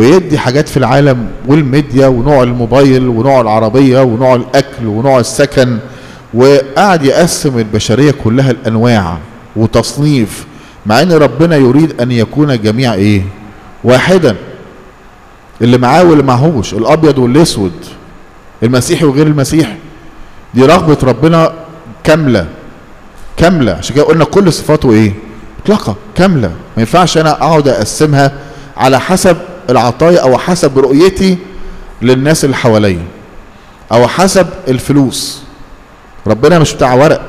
ويدي حاجات في العالم والميديا ونوع الموبايل ونوع العربية ونوع الأكل ونوع السكن وقعد يقسم البشرية كلها الأنواع وتصنيف مع ان ربنا يريد ان يكون الجميع ايه واحدا اللي معاه واللي معهوش الابيض والاسود المسيحي وغير المسيحي دي رغبة ربنا كاملة كاملة عشان كده قلنا كل صفاته ايه مطلقة كاملة ما ينفعش انا اقعد اقسمها على حسب العطايا او حسب رؤيتي للناس اللي حواليا او حسب الفلوس ربنا مش بتاع ورق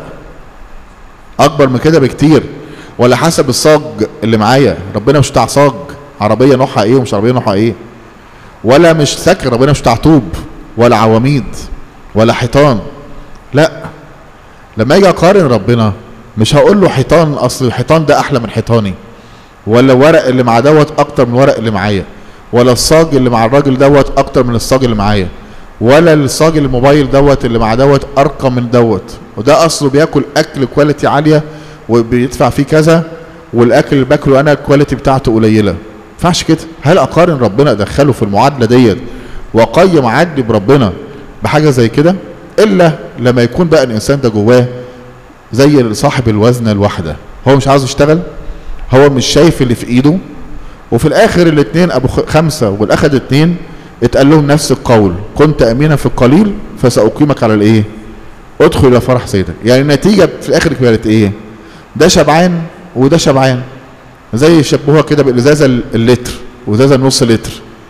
اكبر من كده بكتير ولا حسب الصاج اللي معايا ربنا مش بتاع صاج عربيه نوعها ايه ومش عربيه نوعها ايه ولا مش سكر ربنا مش بتاع طوب ولا عواميد ولا حيطان لا لما اجي اقارن ربنا مش هقول له حيطان اصل الحيطان ده احلى من حيطاني ولا ورق اللي مع دوت اكتر من ورق اللي معايا ولا الصاج اللي مع الراجل دوت اكتر من الصاج اللي معايا ولا الصاج الموبايل دوت اللي مع دوت ارقى من دوت وده اصله بياكل اكل كواليتي عاليه وبيدفع فيه كذا والاكل اللي باكله انا الكواليتي بتاعته قليله ما ينفعش كده هل اقارن ربنا ادخله في المعادله ديت واقيم عدلي بربنا بحاجه زي كده الا لما يكون بقى الانسان ده جواه زي صاحب الوزنه الواحده هو مش عاوز يشتغل هو مش شايف اللي في ايده وفي الاخر الاثنين ابو خمسه والاخد اتنين اتقال لهم نفس القول كنت امينا في القليل فساقيمك على الايه ادخل الى فرح سيدك يعني النتيجه في الاخر كانت ايه ده شبعان وده شبعان زي يشبهوها كده بالازازه اللتر وازازه نص لتر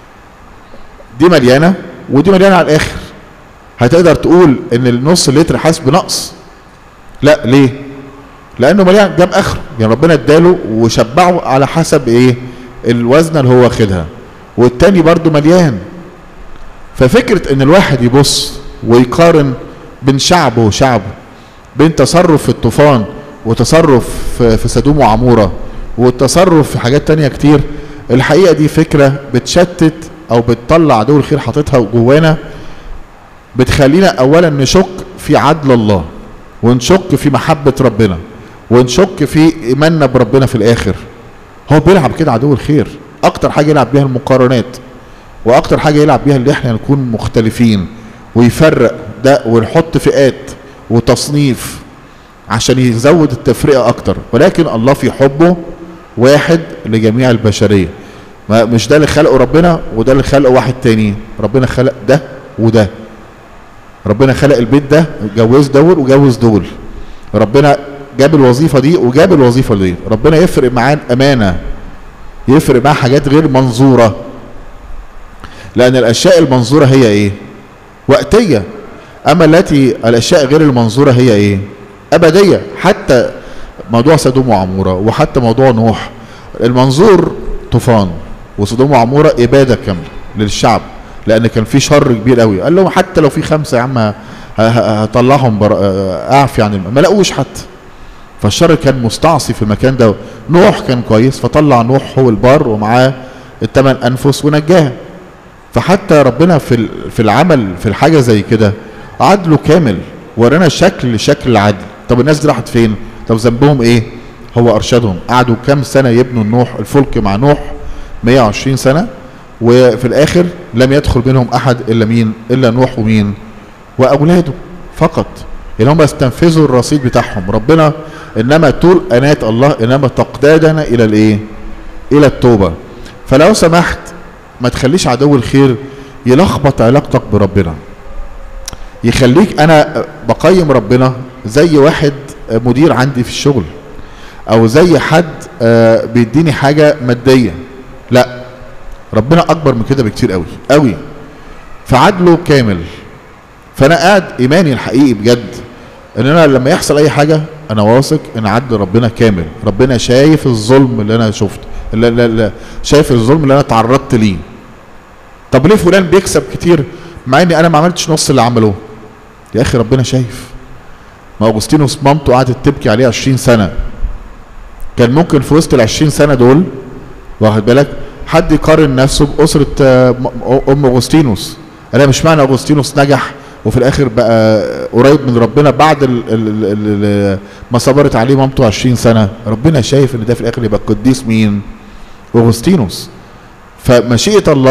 دي مليانه ودي مليانه على الاخر هتقدر تقول ان النص لتر حاسس بنقص لا ليه لانه مليان جاب اخره يعني ربنا اداله وشبعه على حسب ايه الوزنه اللي هو واخدها والتاني برضو مليان ففكره ان الواحد يبص ويقارن بين شعبه وشعبه بين تصرف في الطوفان وتصرف في سدوم وعمورة والتصرف في حاجات تانية كتير الحقيقة دي فكرة بتشتت او بتطلع عدو الخير حاططها جوانا بتخلينا اولا نشك في عدل الله ونشك في محبة ربنا ونشك في ايماننا بربنا في الاخر هو بيلعب كده عدو الخير اكتر حاجة يلعب بيها المقارنات واكتر حاجة يلعب بيها اللي احنا نكون مختلفين ويفرق ده ونحط فئات وتصنيف عشان يزود التفرقة أكتر ولكن الله في حبه واحد لجميع البشرية ما مش ده اللي خلقه ربنا وده اللي خلقه واحد تاني ربنا خلق ده وده ربنا خلق البيت ده جوز دول وجوز دول ربنا جاب الوظيفة دي وجاب الوظيفة دي ربنا يفرق معاه أمانة يفرق معاه حاجات غير منظورة لأن الأشياء المنظورة هي إيه وقتية أما التي الأشياء غير المنظورة هي إيه أبدية حتى موضوع سدوم وعمورة وحتى موضوع نوح المنظور طوفان وسدوم وعمورة إبادة كاملة للشعب لأن كان في شر كبير قوي قال لهم حتى لو في خمسة يا عم هطلعهم بر... أعفي عن الم... ما لقوش حتى فالشر كان مستعصي في المكان ده نوح كان كويس فطلع نوح هو البار ومعاه الثمان أنفس ونجاه فحتى ربنا في في العمل في الحاجة زي كده عدله كامل ورانا شكل شكل العدل طب الناس دي راحت فين طب ذنبهم ايه هو ارشدهم قعدوا كام سنه يبنوا النوح الفلك مع نوح 120 سنه وفي الاخر لم يدخل منهم احد الا مين الا نوح ومين واولاده فقط اللي هم استنفذوا الرصيد بتاعهم ربنا انما طول انات الله انما تقدادنا الى الايه الى التوبه فلو سمحت ما تخليش عدو الخير يلخبط علاقتك بربنا يخليك انا بقيم ربنا زي واحد مدير عندي في الشغل او زي حد بيديني حاجة مادية لا ربنا اكبر من كده بكتير قوي قوي فعدله كامل فانا قاعد ايماني الحقيقي بجد ان انا لما يحصل اي حاجة انا واثق ان عدل ربنا كامل ربنا شايف الظلم اللي انا شفته اللي اللي شايف الظلم اللي انا تعرضت ليه طب ليه فلان بيكسب كتير مع اني انا ما عملتش نص اللي عملوه يا اخي ربنا شايف ما اغسطينوس مامته قعدت تبكي عليه 20 سنه كان ممكن في وسط ال 20 سنه دول واخد بالك حد يقارن نفسه باسره ام اغسطينوس انا مش معنى اغسطينوس نجح وفي الاخر بقى قريب من ربنا بعد ال ال ال ما صبرت عليه مامته 20 سنه ربنا شايف ان ده في الاخر يبقى القديس مين اغسطينوس فمشيئه الله